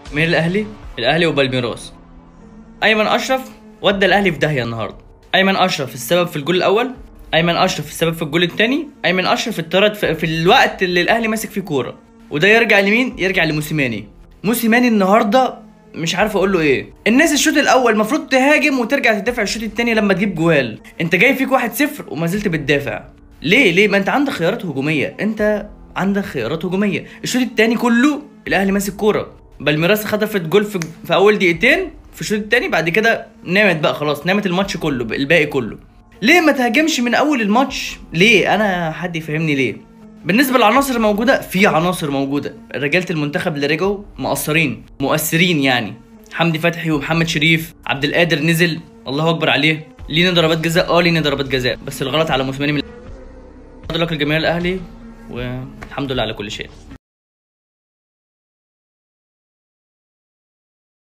مين الاهلي الاهلي وبالميراس ايمن اشرف ودى الاهلي في داهيه النهارده ايمن اشرف السبب في الجول الاول ايمن اشرف السبب في الجول الثاني ايمن اشرف اتطرد في, في الوقت اللي الاهلي ماسك فيه كوره وده يرجع لمين يرجع لموسيماني موسيماني النهارده مش عارف اقول له ايه الناس الشوط الاول المفروض تهاجم وترجع تدافع الشوط الثاني لما تجيب جوال انت جاي فيك 1-0 وما زلت بتدافع ليه ليه ما انت عندك خيارات هجوميه انت عندك خيارات هجوميه الشوط الثاني كله الاهلي ماسك كوره بالميراس خطفت جول في, في اول دقيقتين في الشوط الثاني بعد كده نامت بقى خلاص نامت الماتش كله الباقي كله ليه ما تهاجمش من اول الماتش ليه انا حد يفهمني ليه بالنسبه للعناصر الموجوده في عناصر موجوده رجاله المنتخب اللي رجعوا مقصرين مؤثرين يعني حمدي فتحي ومحمد شريف عبد القادر نزل الله اكبر عليه لينا ضربات جزاء اه لينا ضربات جزاء بس الغلط على موسيماني من لك الجماهير الاهلي والحمد لله على كل شيء